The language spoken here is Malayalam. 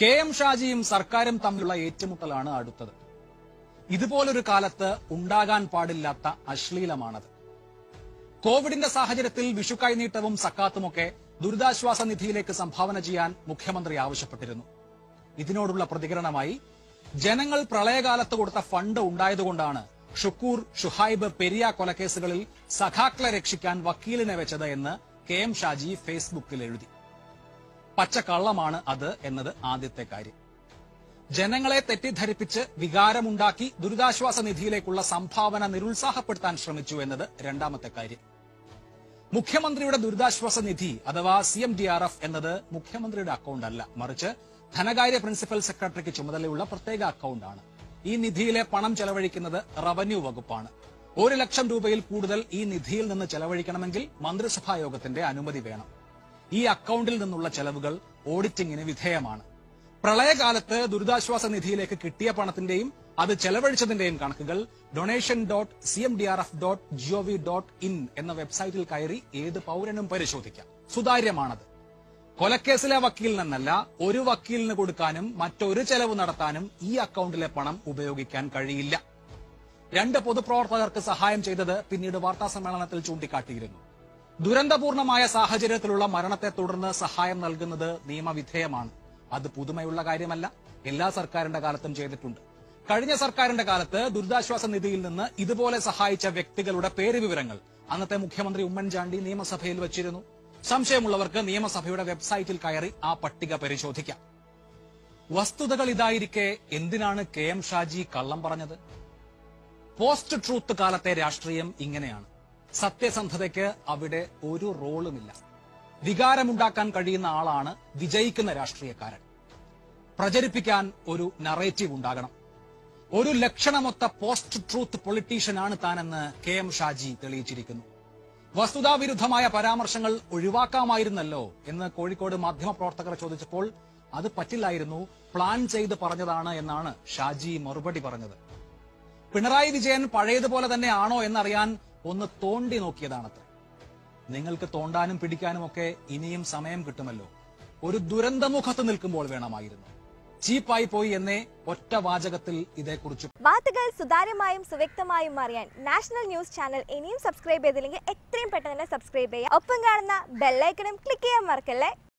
കെ എം ഷാജിയും സർക്കാരും തമ്മിലുള്ള ഏറ്റുമുട്ടലാണ് അടുത്തത് ഇതുപോലൊരു കാലത്ത് ഉണ്ടാകാൻ പാടില്ലാത്ത അശ്ലീലമാണത് കോവിഡിന്റെ സാഹചര്യത്തിൽ വിഷു കൈനീട്ടവും സക്കാത്തുമൊക്കെ ദുരിതാശ്വാസ നിധിയിലേക്ക് സംഭാവന ചെയ്യാൻ മുഖ്യമന്ത്രി ആവശ്യപ്പെട്ടിരുന്നു ഇതിനോടുള്ള പ്രതികരണമായി ജനങ്ങൾ പ്രളയകാലത്ത് കൊടുത്ത ഫണ്ട് ഉണ്ടായതുകൊണ്ടാണ് ഷുക്കൂർ ഷുഹൈബ് പെരിയ കൊലക്കേസുകളിൽ സഖാക്കളെ രക്ഷിക്കാൻ വക്കീലിനെ വെച്ചത് എന്ന് കെ എം ഷാജി ഫേസ്ബുക്കിൽ എഴുതി പച്ചക്കള്ളമാണ് അത് എന്നത് ആദ്യത്തെ കാര്യം ജനങ്ങളെ തെറ്റിദ്ധരിപ്പിച്ച് വികാരമുണ്ടാക്കി ദുരിതാശ്വാസ നിധിയിലേക്കുള്ള സംഭാവന നിരുത്സാഹപ്പെടുത്താൻ ശ്രമിച്ചു എന്നത് രണ്ടാമത്തെ കാര്യം മുഖ്യമന്ത്രിയുടെ ദുരിതാശ്വാസ നിധി അഥവാ C M D R F എന്നത് മുഖ്യമന്ത്രിയുടെ അക്കൗണ്ട് അല്ല മറിച്ച് ധനകാര്യ പ്രിൻസിപ്പൽ സെക്രട്ടറിക്ക് ചുമതലയുള്ള പ്രത്യേക അക്കൗണ്ടാണ് ഈ നിധിയിലെ പണം ചെലവഴിക്കുന്നത് റവന്യൂ വകുപ്പാണ് ഒരു ലക്ഷം രൂപയിൽ കൂടുതൽ ഈ നിധിയിൽ നിന്ന് ചെലവഴിക്കണമെങ്കിൽ മന്ത്രിസഭാ യോഗത്തിന്റെ അനുമതി വേണം ഈ അക്കൗണ്ടിൽ നിന്നുള്ള ചെലവുകൾ ഓഡിറ്റിംഗിന് വിധേയമാണ് പ്രളയകാലത്ത് ദുരിതാശ്വാസ നിധിയിലേക്ക് കിട്ടിയ പണത്തിന്റെയും അത് ചെലവഴിച്ചതിന്റെയും കണക്കുകൾ donation dot C M D R F dot G O V dot in എന്ന വെബ്സൈറ്റിൽ കയറി ഏത് പൗരനും പരിശോധിക്കാം സുതാര്യമാണത് കൊലക്കേസിലെ വക്കീലിനെന്നല്ല ഒരു വക്കീലിന് കൊടുക്കാനും മറ്റൊരു ചെലവ് നടത്താനും ഈ അക്കൗണ്ടിലെ പണം ഉപയോഗിക്കാൻ കഴിയില്ല രണ്ട് പൊതുപ്രവർത്തകർക്ക് സഹായം ചെയ്തത് പിന്നീട് വാർത്താ സമ്മേളനത്തിൽ ചൂണ്ടിക്കാട്ടിയിരുന്നു ദുരന്തപൂർണമായ സാഹചര്യത്തിലുള്ള മരണത്തെ തുടർന്ന് സഹായം നൽകുന്നത് നിയമവിധേയമാണ് അത് പുതുമയുള്ള കാര്യമല്ല എല്ലാ സർക്കാരിന്റെ കാലത്തും ചെയ്തിട്ടുണ്ട് കഴിഞ്ഞ സർക്കാരിന്റെ കാലത്ത് ദുരിതാശ്വാസ നിധിയിൽ നിന്ന് ഇതുപോലെ സഹായിച്ച വ്യക്തികളുടെ പേര് വിവരങ്ങൾ അന്നത്തെ മുഖ്യമന്ത്രി ഉമ്മൻചാണ്ടി നിയമസഭയിൽ വച്ചിരുന്നു സംശയമുള്ളവർക്ക് നിയമസഭയുടെ വെബ്സൈറ്റിൽ കയറി ആ പട്ടിക പരിശോധിക്കാം വസ്തുതകൾ ഇതായിരിക്കെ എന്തിനാണ് കെ എം ഷാജി കള്ളം പറഞ്ഞത് പോസ്റ്റ് ട്രൂത്ത് കാലത്തെ രാഷ്ട്രീയം ഇങ്ങനെയാണ് സത്യസന്ധതയ്ക്ക് അവിടെ ഒരു റോളുമില്ല വികാരമുണ്ടാക്കാൻ കഴിയുന്ന ആളാണ് വിജയിക്കുന്ന രാഷ്ട്രീയക്കാരൻ പ്രചരിപ്പിക്കാൻ ഒരു നറേറ്റീവ് ഉണ്ടാകണം ഒരു ലക്ഷണമൊത്ത പോസ്റ്റ് ട്രൂത്ത് പൊളിറ്റീഷ്യനാണ് താനെന്ന് കെ എം ഷാജി തെളിയിച്ചിരിക്കുന്നു വസ്തുതാവിരുദ്ധമായ പരാമർശങ്ങൾ ഒഴിവാക്കാമായിരുന്നല്ലോ എന്ന് കോഴിക്കോട് മാധ്യമപ്രവർത്തകർ ചോദിച്ചപ്പോൾ അത് പറ്റില്ലായിരുന്നു പ്ലാൻ ചെയ്ത് പറഞ്ഞതാണ് എന്നാണ് ഷാജി മറുപടി പറഞ്ഞത് പിണറായി വിജയൻ പഴയതുപോലെ തന്നെ ആണോ എന്നറിയാൻ ഒന്ന് തോണ്ടി നോക്കിയതാണത്ര നിങ്ങൾക്ക് തോണ്ടാനും പിടിക്കാനും ഒക്കെ ഇനിയും സമയം കിട്ടുമല്ലോ ഒരു ദുരന്തമുഖത്ത് നിൽക്കുമ്പോൾ വേണമായിരുന്നു ചീപ്പായി പോയി എന്നേ ഒറ്റ വാചകത്തിൽ ഇതേക്കുറിച്ച് വാർത്തകൾ സുതാര്യമായും സുവ്യക്തമായും അറിയാൻ നാഷണൽ ന്യൂസ് ചാനൽ ഇനിയും സബ്സ്ക്രൈബ് ചെയ്തില്ലെങ്കിൽ എത്രയും പെട്ടെന്ന് തന്നെ സബ്സ്ക്രൈബ് ചെയ്യുക ഒപ്പം കാണുന്ന ബെല്ലൈക്കണും ക്ലിക്ക് ചെയ്യാൻ മറക്കല്ലേ